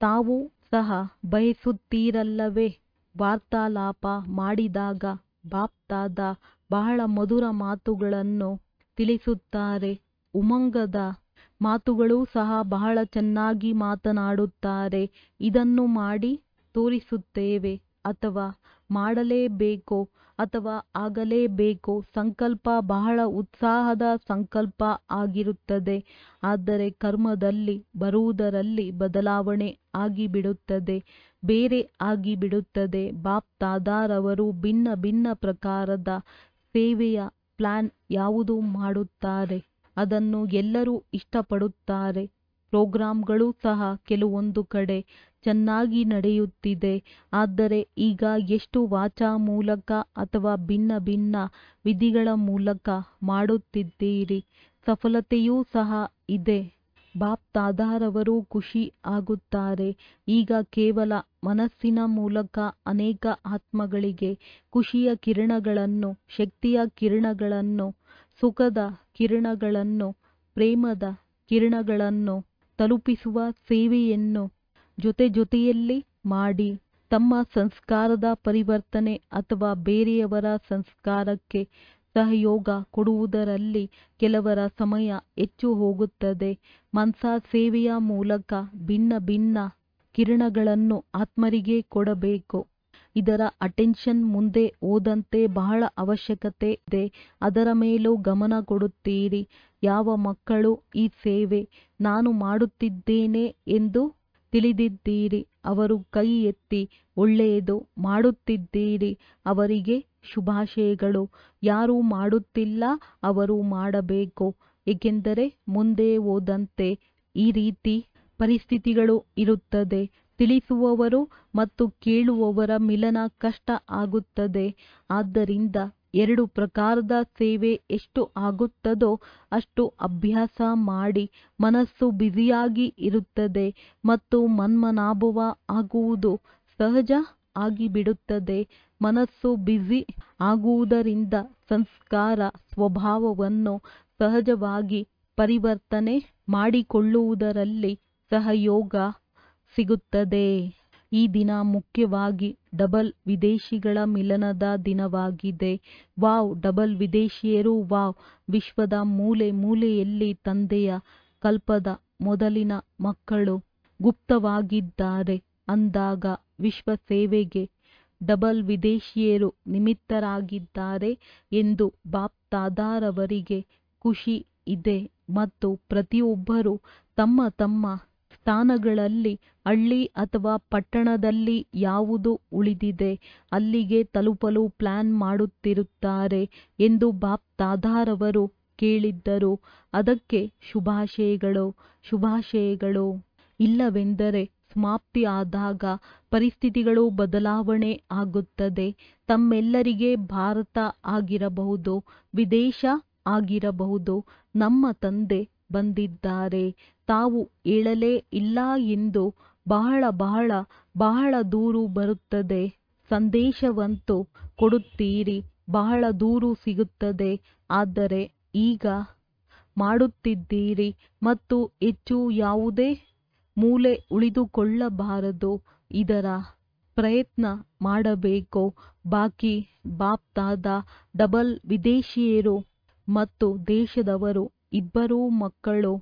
ತಾವು ಸಹ ಬಯಸುತ್ತೀರಲ್ಲವೇ ವಾರ್ತಾಲಾಪ ಮಾಡಿದಾಗ ಬಾಪ್ತಾದ ಬಹಳ ಮಧುರ ಮಾತುಗಳನ್ನು ತಿಳಿಸುತ್ತಾರೆ ಉಮಂಗದ ಮಾತುಗಳೂ ಸಹ ಬಹಳ ಚೆನ್ನಾಗಿ ಮಾತನಾಡುತ್ತಾರೆ ಇದನ್ನು ಮಾಡಿ ತೋರಿಸುತ್ತೇವೆ ಅಥವಾ ಮಾಡಲೇಬೇಕೋ ಅಥವಾ ಆಗಲೇಬೇಕೋ ಸಂಕಲ್ಪ ಬಹಳ ಉತ್ಸಾಹದ ಸಂಕಲ್ಪ ಆಗಿರುತ್ತದೆ ಆದರೆ ಕರ್ಮದಲ್ಲಿ ಬರುವುದರಲ್ಲಿ ಬದಲಾವಣೆ ಆಗಿಬಿಡುತ್ತದೆ ಬೇರೆ ಆಗಿಬಿಡುತ್ತದೆ ಬಾಪ್ ತಾದಾರವರು ಭಿನ್ನ ಭಿನ್ನ ಪ್ರಕಾರದ ಸೇವೆಯ ಪ್ಲಾನ್ ಯಾವುದು ಮಾಡುತ್ತಾರೆ ಅದನ್ನು ಎಲ್ಲರೂ ಇಷ್ಟಪಡುತ್ತಾರೆ ಪ್ರೋಗ್ರಾಂಗಳು ಸಹ ಕೆಲವೊಂದು ಕಡೆ ಚೆನ್ನಾಗಿ ನಡೆಯುತ್ತಿದೆ ಆದರೆ ಈಗ ಎಷ್ಟು ವಾಚಾ ಮೂಲಕ ಅಥವಾ ಭಿನ್ನ ಭಿನ್ನ ವಿಧಿಗಳ ಮೂಲಕ ಮಾಡುತ್ತಿದ್ದೀರಿ ಸಫಲತೆಯೂ ಸಹ ಇದೆ ಬಾಪ್ ತಾದಾರವರು ಖುಷಿ ಆಗುತ್ತಾರೆ ಈಗ ಕೇವಲ ಮನಸ್ಸಿನ ಮೂಲಕ ಅನೇಕ ಆತ್ಮಗಳಿಗೆ ಖುಷಿಯ ಕಿರಣಗಳನ್ನು ಶಕ್ತಿಯ ಕಿರಣಗಳನ್ನು ಸುಖದ ಕಿರಣಗಳನ್ನು ಪ್ರೇಮದ ಕಿರಣಗಳನ್ನು ತಲುಪಿಸುವ ಸೇವೆಯನ್ನು ಜೊತೆ ಜೊತೆಯಲ್ಲಿ ಮಾಡಿ ತಮ್ಮ ಸಂಸ್ಕಾರದ ಪರಿವರ್ತನೆ ಅಥವಾ ಬೇರೆಯವರ ಸಂಸ್ಕಾರಕ್ಕೆ ಸಹಯೋಗ ಕೊಡುವುದರಲ್ಲಿ ಕೆಲವರ ಸಮಯ ಹೆಚ್ಚು ಹೋಗುತ್ತದೆ ಮನ್ಸಾ ಸೇವೆಯ ಮೂಲಕ ಭಿನ್ನ ಭಿನ್ನ ಕಿರಣಗಳನ್ನು ಆತ್ಮರಿಗೆ ಕೊಡಬೇಕು ಇದರ ಅಟೆನ್ಷನ್ ಮುಂದೆ ಹೋದಂತೆ ಬಹಳ ಅವಶ್ಯಕತೆ ಇದೆ ಅದರ ಮೇಲೂ ಗಮನ ಕೊಡುತ್ತೀರಿ ಯಾವ ಮಕ್ಕಳು ಈ ಸೇವೆ ನಾನು ಮಾಡುತ್ತಿದ್ದೇನೆ ಎಂದು ತಿಳಿದಿದ್ದೀರಿ ಅವರು ಕೈ ಎತ್ತಿ ಒಳ್ಳೆಯದು ಮಾಡುತ್ತಿದ್ದೀರಿ ಅವರಿಗೆ ಶುಭಾಶಯಗಳು ಯಾರು ಮಾಡುತ್ತಿಲ್ಲ ಅವರು ಮಾಡಬೇಕು ಏಕೆಂದರೆ ಮುಂದೆ ಹೋದಂತೆ ಈ ರೀತಿ ಪರಿಸ್ಥಿತಿಗಳು ಇರುತ್ತದೆ ತಿಳಿಸುವವರು ಮತ್ತು ಕೇಳುವವರ ಮಿಲನ ಕಷ್ಟ ಆಗುತ್ತದೆ ಆದ್ದರಿಂದ ಎರಡು ಪ್ರಕಾರದ ಸೇವೆ ಎಷ್ಟು ಆಗುತ್ತದೋ ಅಷ್ಟು ಅಭ್ಯಾಸ ಮಾಡಿ ಮನಸ್ಸು ಬ್ಯುಸಿಯಾಗಿ ಇರುತ್ತದೆ ಮತ್ತು ಮನ್ಮನಾಭವ ಆಗುವುದು ಸಹಜ ಆಗಿಬಿಡುತ್ತದೆ ಮನಸ್ಸು ಬ್ಯುಸಿ ಆಗುವುದರಿಂದ ಸಂಸ್ಕಾರ ಸ್ವಭಾವವನ್ನು ಸಹಜವಾಗಿ ಪರಿವರ್ತನೆ ಮಾಡಿಕೊಳ್ಳುವುದರಲ್ಲಿ ಸಹಯೋಗ ಸಿಗುತ್ತದೆ ಈ ದಿನ ಮುಖ್ಯವಾಗಿ ಡಬಲ್ ವಿದೇಶಿಗಳ ಮಿಲನದ ದಿನವಾಗಿದೆ ವಾವ್ ಡಬಲ್ ವಿದೇಶಿಯರು ವಾವ್ ವಿಶ್ವದ ಮೂಲೆ ಮೂಲೆಯಲ್ಲಿ ತಂದೆಯ ಕಲ್ಪದ ಮೊದಲಿನ ಮಕ್ಕಳು ಗುಪ್ತವಾಗಿದ್ದಾರೆ ಅಂದಾಗ ವಿಶ್ವ ಸೇವೆಗೆ ಡಬಲ್ ವಿದೇಶಿಯರು ನಿಮಿತ್ತರಾಗಿದ್ದಾರೆ ಎಂದು ಬಾಪ್ ತಾದಾರವರಿಗೆ ಖುಷಿ ಇದೆ ಮತ್ತು ಪ್ರತಿಯೊಬ್ಬರೂ ತಮ್ಮ ತಮ್ಮ ಸ್ಥಾನಗಳಲ್ಲಿ ಹಳ್ಳಿ ಅಥವಾ ಪಟ್ಟಣದಲ್ಲಿ ಯಾವುದು ಉಳಿದಿದೆ ಅಲ್ಲಿಗೆ ತಲುಪಲು ಪ್ಲಾನ್ ಮಾಡುತ್ತಿರುತ್ತಾರೆ ಎಂದು ಬಾಪ್ ತಾದಾರವರು ಕೇಳಿದ್ದರು ಅದಕ್ಕೆ ಶುಭಾಶಯಗಳು ಶುಭಾಶಯಗಳು ಇಲ್ಲವೆಂದರೆ ಸಮಾಪ್ತಿ ಆದಾಗ ಪರಿಸ್ಥಿತಿಗಳು ಬದಲಾವಣೆ ಆಗುತ್ತದೆ ತಮ್ಮೆಲ್ಲರಿಗೆ ಭಾರತ ಆಗಿರಬಹುದು ವಿದೇಶ ಆಗಿರಬಹುದು ನಮ್ಮ ತಂದೆ ಬಂದಿದ್ದಾರೆ ತಾವು ಹೇಳಲೇ ಇಲ್ಲ ಎಂದು ಬಹಳ ಬಹಳ ಬಹಳ ದೂರು ಬರುತ್ತದೆ ಸಂದೇಶವಂತೂ ಕೊಡುತ್ತೀರಿ ಬಹಳ ದೂರು ಸಿಗುತ್ತದೆ ಆದರೆ ಈಗ ಮಾಡುತ್ತಿದ್ದೀರಿ ಮತ್ತು ಹೆಚ್ಚು ಯಾವುದೇ ಮೂಲೆ ಉಳಿದುಕೊಳ್ಳಬಾರದು ಇದರ ಪ್ರಯತ್ನ ಮಾಡಬೇಕು ಬಾಕಿ ಬಾಪ್ ದಾದಾ ಡಬಲ್ ವಿದೇಶಿಯರು ಮತ್ತು ದೇಶದವರು ಇಬ್ಬರೂ ಮಕ್ಕಳು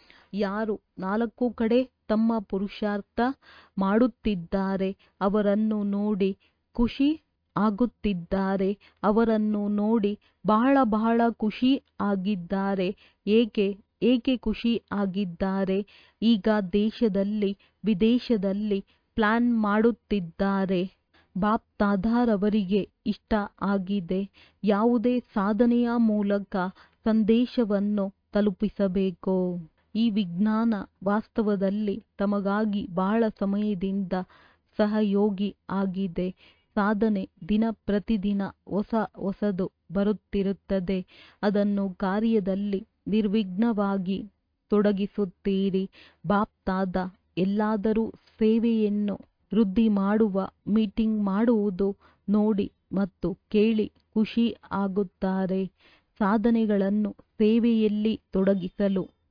ಯಾರು ನಾಲ್ಕು ಕಡೆ ತಮ್ಮ ಪುರುಷಾರ್ಥ ಮಾಡುತ್ತಿದ್ದಾರೆ ಅವರನ್ನು ನೋಡಿ ಖುಷಿ ಆಗುತ್ತಿದ್ದಾರೆ ಅವರನ್ನು ನೋಡಿ ಬಹಳ ಬಹಳ ಖುಷಿ ಆಗಿದ್ದಾರೆ ಏಕೆ ಏಕೆ ಖುಷಿ ಆಗಿದ್ದಾರೆ ಈಗ ದೇಶದಲ್ಲಿ ವಿದೇಶದಲ್ಲಿ ಪ್ಲಾನ್ ಮಾಡುತ್ತಿದ್ದಾರೆ ಬಾಪ್ ತಾದಾರವರಿಗೆ ಇಷ್ಟ ಆಗಿದೆ ಯಾವುದೇ ಸಾಧನೆಯ ಮೂಲಕ ಸಂದೇಶವನ್ನು ತಲುಪಿಸಬೇಕು ಈ ವಿಜ್ಞಾನ ವಾಸ್ತವದಲ್ಲಿ ತಮಗಾಗಿ ಬಹಳ ಸಮಯದಿಂದ ಸಹಯೋಗಿ ಆಗಿದೆ ಸಾಧನೆ ದಿನ ಪ್ರತಿದಿನ ಹೊಸ ಹೊಸದು ಬರುತ್ತಿರುತ್ತದೆ ಅದನ್ನು ಕಾರ್ಯದಲ್ಲಿ ನಿರ್ವಿಘ್ನವಾಗಿ ತೊಡಗಿಸುತ್ತೀರಿ ಬಾಪ್ ತಾದ ಎಲ್ಲಾದರೂ ಸೇವೆಯನ್ನು ವೃದ್ಧಿ ಮಾಡುವ ಮೀಟಿಂಗ್ ಮಾಡುವುದು ನೋಡಿ ಮತ್ತು ಕೇಳಿ ಖುಷಿ ಆಗುತ್ತಾರೆ ಸಾಧನೆಗಳನ್ನು ಸೇವೆಯಲ್ಲಿ ತೊಡಗಿಸಲು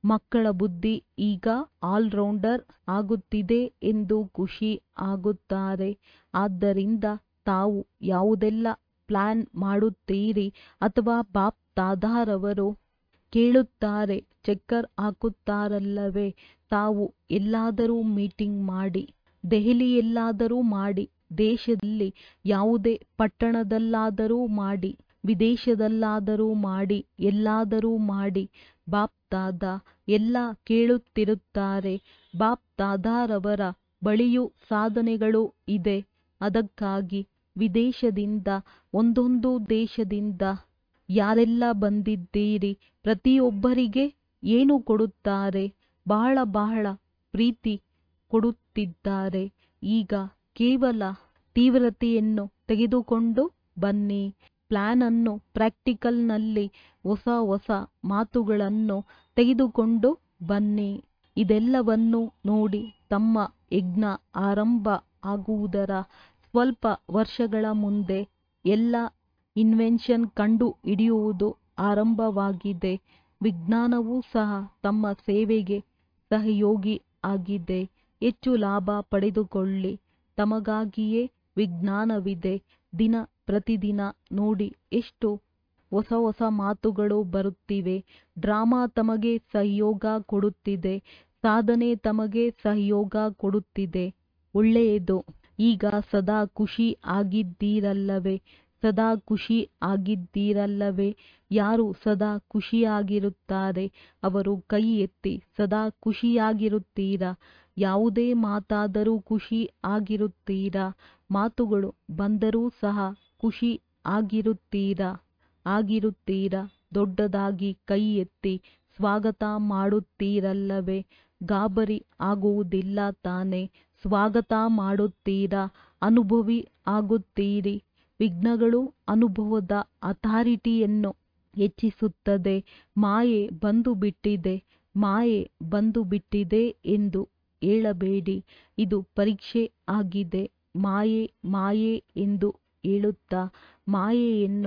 ಮಕ್ಕಳ ಬುದ್ಧಿ ಈಗ ಆಲ್ರೌಂಡರ್ ಆಗುತ್ತಿದೆ ಎಂದು ಖುಷಿ ಆಗುತ್ತಾರೆ ಆದ್ದರಿಂದ ತಾವು ಯಾವುದೆಲ್ಲ ಪ್ಲಾನ್ ಮಾಡುತ್ತೀರಿ ಅಥವಾ ಬಾಪ್ ತಾದಾರವರು ಕೇಳುತ್ತಾರೆ ಚಕ್ಕರ್ ಹಾಕುತ್ತಾರಲ್ಲವೇ ತಾವು ಎಲ್ಲಾದರೂ ಮೀಟಿಂಗ್ ಮಾಡಿ ದೆಹಲಿಯಲ್ಲಾದರೂ ಮಾಡಿ ದೇಶದಲ್ಲಿ ಯಾವುದೇ ಪಟ್ಟಣದಲ್ಲಾದರೂ ಮಾಡಿ ವಿದೇಶದಲ್ಲಾದರೂ ಮಾಡಿ ಎಲ್ಲಾದರೂ ಮಾಡಿ ಬಾಪ್ ದಾದಾ ಎಲ್ಲ ಕೇಳುತ್ತಿರುತ್ತಾರೆ ಬಾಪ್ ದಾದಾರವರ ಬಳಿಯೂ ಸಾಧನೆಗಳು ಇದೆ ಅದಕ್ಕಾಗಿ ವಿದೇಶದಿಂದ ಒಂದೊಂದು ದೇಶದಿಂದ ಯಾರೆಲ್ಲ ಬಂದಿದ್ದೀರಿ ಪ್ರತಿಯೊಬ್ಬರಿಗೆ ಏನು ಕೊಡುತ್ತಾರೆ ಬಹಳ ಬಹಳ ಪ್ರೀತಿ ಕೊಡುತ್ತಿದ್ದಾರೆ ಈಗ ಕೇವಲ ತೀವ್ರತೆಯನ್ನು ತೆಗೆದುಕೊಂಡು ಬನ್ನಿ ಪ್ಲಾನ್ ಅನ್ನು ಪ್ರಾಕ್ಟಿಕಲ್ನಲ್ಲಿ ಹೊಸ ಹೊಸ ಮಾತುಗಳನ್ನು ತೆಗೆದುಕೊಂಡು ಬನ್ನಿ ಇದೆಲ್ಲವನ್ನು ನೋಡಿ ತಮ್ಮ ಯಜ್ಞ ಆರಂಭ ಆಗುವುದರ ಸ್ವಲ್ಪ ವರ್ಷಗಳ ಮುಂದೆ ಎಲ್ಲ ಇನ್ವೆನ್ಷನ್ ಕಂಡು ಹಿಡಿಯುವುದು ಆರಂಭವಾಗಿದೆ ವಿಜ್ಞಾನವೂ ಸಹ ತಮ್ಮ ಸೇವೆಗೆ ಸಹಯೋಗಿ ಆಗಿದೆ ಹೆಚ್ಚು ಲಾಭ ಪಡೆದುಕೊಳ್ಳಿ ತಮಗಾಗಿಯೇ ವಿಜ್ಞಾನವಿದೆ ದಿನ ಪ್ರತಿದಿನ ನೋಡಿ ಎಷ್ಟು ಹೊಸ ಹೊಸ ಮಾತುಗಳು ಬರುತ್ತಿವೆ ಡ್ರಾಮಾ ತಮಗೆ ಸಹಯೋಗ ಕೊಡುತ್ತಿದೆ ಸಾಧನೆ ತಮಗೆ ಸಹಯೋಗ ಕೊಡುತ್ತಿದೆ ಒಳ್ಳೆಯದು ಈಗ ಸದಾ ಖುಷಿ ಆಗಿದ್ದೀರಲ್ಲವೇ ಸದಾ ಖುಷಿ ಆಗಿದ್ದೀರಲ್ಲವೇ ಯಾರು ಸದಾ ಖುಷಿಯಾಗಿರುತ್ತಾರೆ ಅವರು ಕೈ ಎತ್ತಿ ಸದಾ ಖುಷಿಯಾಗಿರುತ್ತೀರಾ ಯಾವುದೇ ಮಾತಾದರೂ ಖುಷಿ ಆಗಿರುತ್ತೀರಾ ಮಾತುಗಳು ಬಂದರೂ ಸಹ ಖುಷಿ ಆಗಿರುತ್ತೀರಾ ಆಗಿರುತ್ತೀರಾ ದೊಡ್ಡದಾಗಿ ಕೈ ಎತ್ತಿ ಸ್ವಾಗತ ಮಾಡುತ್ತೀರಲ್ಲವೇ ಗಾಬರಿ ಆಗುವುದಿಲ್ಲ ತಾನೆ ಸ್ವಾಗತ ಮಾಡುತ್ತೀರಾ ಅನುಭವಿ ಆಗುತ್ತೀರಿ ವಿಘ್ನಗಳು ಅನುಭವದ ಅಥಾರಿಟಿಯನ್ನು ಹೆಚ್ಚಿಸುತ್ತದೆ ಮಾಯೆ ಬಂದು ಬಿಟ್ಟಿದೆ ಮಾಯೆ ಬಂದು ಬಿಟ್ಟಿದೆ ಎಂದು ಹೇಳಬೇಡಿ ಇದು ಪರೀಕ್ಷೆ ಆಗಿದೆ ಮಾಯೆ ಮಾಯೆ ಎಂದು ಹೇಳುತ್ತಾ ಮಾಯೆಯನ್ನು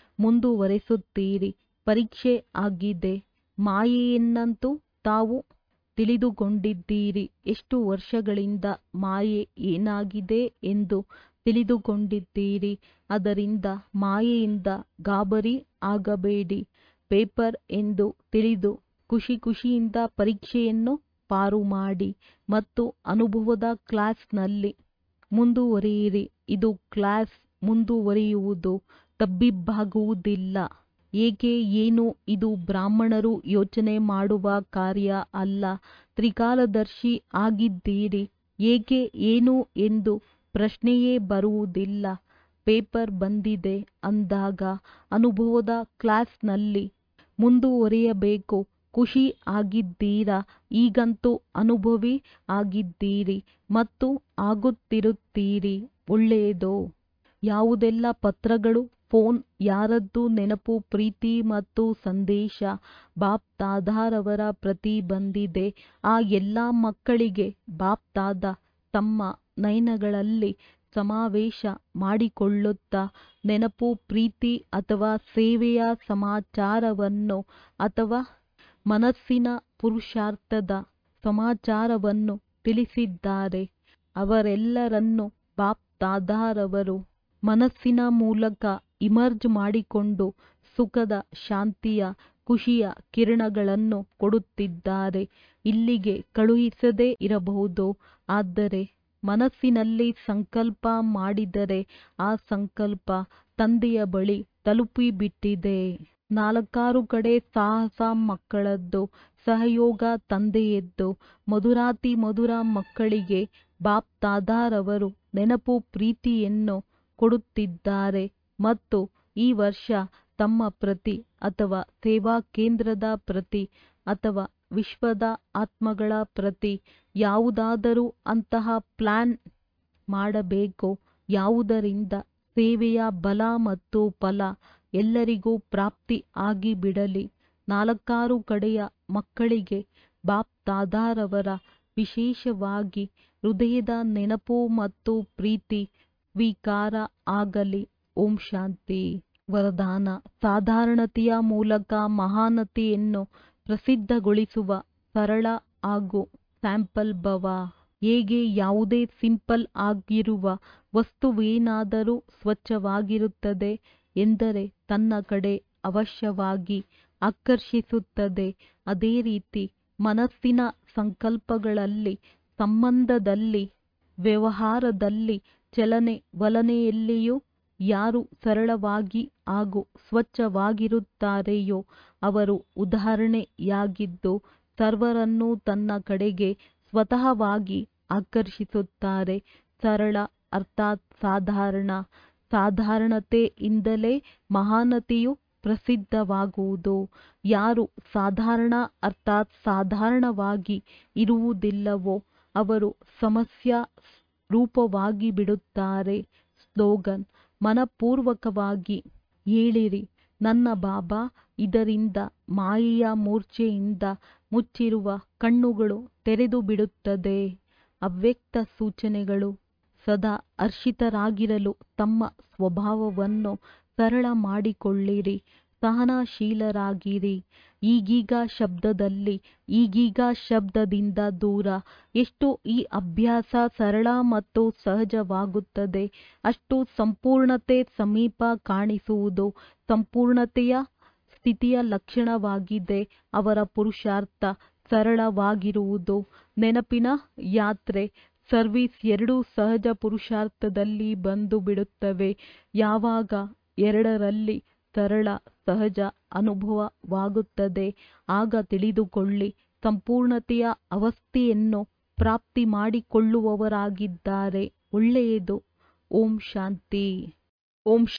ಮುಂದುವರೆಸುತ್ತೀರಿ ಪರೀಕ್ಷೆ ಆಗಿದೆ ಮಾಯೆಯನ್ನಂತೂ ತಾವು ತಿಳಿದುಕೊಂಡಿದ್ದೀರಿ ಎಷ್ಟು ವರ್ಷಗಳಿಂದ ಮಾಯೆ ಏನಾಗಿದೆ ಎಂದು ತಿಳಿದುಕೊಂಡಿದ್ದೀರಿ ಅದರಿಂದ ಮಾಯೆಯಿಂದ ಗಾಬರಿ ಆಗಬೇಡಿ ಪೇಪರ್ ಎಂದು ತಿಳಿದು ಖುಷಿ ಖುಷಿಯಿಂದ ಪರೀಕ್ಷೆಯನ್ನು ಪಾರು ಮಾಡಿ ಮತ್ತು ಅನುಭವದ ಕ್ಲಾಸ್ನಲ್ಲಿ ಮುಂದುವರಿಯಿರಿ ಇದು ಕ್ಲಾಸ್ ಮುಂದುವರಿಯುವುದು ತಬ್ಬಿಬ್ಬಾಗುವುದಿಲ್ಲ ಏಕೆ ಏನು ಇದು ಬ್ರಾಹ್ಮಣರು ಯೋಚನೆ ಮಾಡುವ ಕಾರ್ಯ ಅಲ್ಲ ತ್ರಿಕಾಲದರ್ಶಿ ಆಗಿದ್ದೀರಿ ಏಕೆ ಏನು ಎಂದು ಪ್ರಶ್ನೆಯೇ ಬರುವುದಿಲ್ಲ ಪೇಪರ್ ಬಂದಿದೆ ಅಂದಾಗ ಅನುಭವದ ಕ್ಲಾಸ್ನಲ್ಲಿ ಮುಂದುವರಿಯಬೇಕು ಖುಷಿ ಆಗಿದ್ದೀರಾ ಈಗಂತೂ ಅನುಭವಿ ಆಗಿದ್ದೀರಿ ಮತ್ತು ಆಗುತ್ತಿರುತ್ತೀರಿ ಒಳ್ಳೆಯದು ಯಾವುದೆಲ್ಲ ಪತ್ರಗಳು ಫೋನ್ ಯಾರದ್ದು ನೆನಪು ಪ್ರೀತಿ ಮತ್ತು ಸಂದೇಶ ಬಾಪ್ ತಾದಾರವರ ಪ್ರತಿ ಬಂದಿದೆ ಆ ಎಲ್ಲ ಮಕ್ಕಳಿಗೆ ಬಾಪ್ ದಾದಾ ತಮ್ಮ ನಯನಗಳಲ್ಲಿ ಸಮಾವೇಶ ಮಾಡಿಕೊಳ್ಳುತ್ತಾ ನೆನಪು ಪ್ರೀತಿ ಅಥವಾ ಸೇವೆಯ ಸಮಾಚಾರವನ್ನು ಅಥವಾ ಮನಸ್ಸಿನ ಪುರುಷಾರ್ಥದ ಸಮಾಚಾರವನ್ನು ತಿಳಿಸಿದ್ದಾರೆ ಅವರೆಲ್ಲರನ್ನು ಬಾಪ್ ತಾದಾರವರು ಮನಸ್ಸಿನ ಮೂಲಕ ಇಮರ್ಜ್ ಮಾಡಿಕೊಂಡು ಸುಖದ ಶಾಂತಿಯ ಖುಷಿಯ ಕಿರಣಗಳನ್ನು ಕೊಡುತ್ತಿದ್ದಾರೆ ಇಲ್ಲಿಗೆ ಕಳುಹಿಸದೇ ಇರಬಹುದು ಆದರೆ ಮನಸ್ಸಿನಲ್ಲಿ ಸಂಕಲ್ಪ ಮಾಡಿದರೆ ಆ ಸಂಕಲ್ಪ ತಂದೆಯ ಬಳಿ ತಲುಪಿಬಿಟ್ಟಿದೆ ನಾಲ್ಕಾರು ಕಡೆ ಸಾಹಸ ಮಕ್ಕಳದ್ದು ಸಹಯೋಗ ತಂದೆಯದ್ದು ಮಧುರಾತಿ ಮಧುರ ಮಕ್ಕಳಿಗೆ ಬಾಪ್ ತಾದಾರವರು ನೆನಪು ಪ್ರೀತಿಯನ್ನು ಕೊಡುತ್ತಿದ್ದಾರೆ ಮತ್ತು ಈ ವರ್ಷ ತಮ್ಮ ಪ್ರತಿ ಅಥವಾ ಸೇವಾ ಕೇಂದ್ರದ ಪ್ರತಿ ಅಥವಾ ವಿಶ್ವದ ಆತ್ಮಗಳ ಪ್ರತಿ ಯಾವುದಾದರೂ ಅಂತಹ ಪ್ಲಾನ್ ಮಾಡಬೇಕು ಯಾವುದರಿಂದ ಸೇವೆಯ ಬಲ ಮತ್ತು ಫಲ ಎಲ್ಲರಿಗೂ ಪ್ರಾಪ್ತಿ ಆಗಿಬಿಡಲಿ ನಾಲ್ಕಾರು ಕಡೆಯ ಮಕ್ಕಳಿಗೆ ಬಾಪ್ ತಾದಾರವರ ವಿಶೇಷವಾಗಿ ಹೃದಯದ ನೆನಪು ಮತ್ತು ಪ್ರೀತಿ ಸ್ವೀಕಾರ ಆಗಲಿ ಓಂ ಶಾಂತಿ ವರದಾನ ಸಾಧಾರಣತೆಯ ಮೂಲಕ ಮಹಾನತೆಯನ್ನು ಪ್ರಸಿದ್ಧಗೊಳಿಸುವ ಸರಳ ಹಾಗೂ ಸ್ಯಾಂಪಲ್ ಭವ ಹೇಗೆ ಯಾವುದೇ ಸಿಂಪಲ್ ಆಗಿರುವ ವಸ್ತುವೇನಾದರೂ ಸ್ವಚ್ಛವಾಗಿರುತ್ತದೆ ಎಂದರೆ ತನ್ನ ಕಡೆ ಅವಶ್ಯವಾಗಿ ಆಕರ್ಷಿಸುತ್ತದೆ ಅದೇ ರೀತಿ ಮನಸ್ಸಿನ ಸಂಕಲ್ಪಗಳಲ್ಲಿ ಸಂಬಂಧದಲ್ಲಿ ವ್ಯವಹಾರದಲ್ಲಿ ಚಲನೆ ವಲನೆಯಲ್ಲಿಯೂ ಯಾರು ಸರಳವಾಗಿ ಹಾಗೂ ಸ್ವಚ್ಛವಾಗಿರುತ್ತಾರೆಯೋ ಅವರು ಉದಾಹರಣೆಯಾಗಿದ್ದು ಸರ್ವರನ್ನೂ ತನ್ನ ಕಡೆಗೆ ಸ್ವತಃವಾಗಿ ಆಕರ್ಷಿಸುತ್ತಾರೆ ಸರಳ ಅರ್ಥಾತ್ ಸಾಧಾರಣ ಸಾಧಾರಣತೆಯಿಂದಲೇ ಮಹಾನತೆಯು ಪ್ರಸಿದ್ಧವಾಗುವುದು ಯಾರು ಸಾಧಾರಣ ಅರ್ಥಾತ್ ಸಾಧಾರಣವಾಗಿ ಇರುವುದಿಲ್ಲವೋ ಅವರು ಸಮಸ್ಯಾ ರೂಪವಾಗಿಬಿಡುತ್ತಾರೆ ಸ್ಲೋಗನ್ ಮನಪೂರ್ವಕವಾಗಿ ಹೇಳಿರಿ ನನ್ನ ಬಾಬಾ ಇದರಿಂದ ಮಾಯೆಯ ಮೂರ್ಛೆಯಿಂದ ಮುಚ್ಚಿರುವ ಕಣ್ಣುಗಳು ತೆರೆದು ಬಿಡುತ್ತದೆ ಅವ್ಯಕ್ತ ಸೂಚನೆಗಳು ಸದಾ ಹರ್ಷಿತರಾಗಿರಲು ತಮ್ಮ ಸ್ವಭಾವವನ್ನು ಸರಳ ಮಾಡಿಕೊಳ್ಳಿರಿ ಸಹನಶೀಲರಾಗಿರಿ ಈಗೀಗ ಶಬ್ದದಲ್ಲಿ ಈಗೀಗ ಶಬ್ದದಿಂದ ದೂರ ಎಷ್ಟು ಈ ಅಭ್ಯಾಸ ಸರಳ ಮತ್ತು ಸಹಜವಾಗುತ್ತದೆ ಅಷ್ಟು ಸಂಪೂರ್ಣತೆ ಸಮೀಪ ಕಾಣಿಸುವುದು ಸಂಪೂರ್ಣತೆಯ ಸ್ಥಿತಿಯ ಲಕ್ಷಣವಾಗಿದೆ ಅವರ ಪುರುಷಾರ್ಥ ಸರಳವಾಗಿರುವುದು ನೆನಪಿನ ಯಾತ್ರೆ ಸರ್ವಿಸ್ ಎರಡೂ ಸಹಜ ಪುರುಷಾರ್ಥದಲ್ಲಿ ಬಂದು ಬಿಡುತ್ತವೆ ಯಾವಾಗ ಎರಡರಲ್ಲಿ ಸರಳ ಸಹಜ ಅನುಭವವಾಗುತ್ತದೆ ಆಗ ತಿಳಿದುಕೊಳ್ಳಿ ಸಂಪೂರ್ಣತೆಯ ಅವಸ್ಥೆಯನ್ನು ಪ್ರಾಪ್ತಿ ಮಾಡಿಕೊಳ್ಳುವವರಾಗಿದ್ದಾರೆ ಒಳ್ಳೆಯದು ಓಂ ಶಾಂತಿ ಓಂ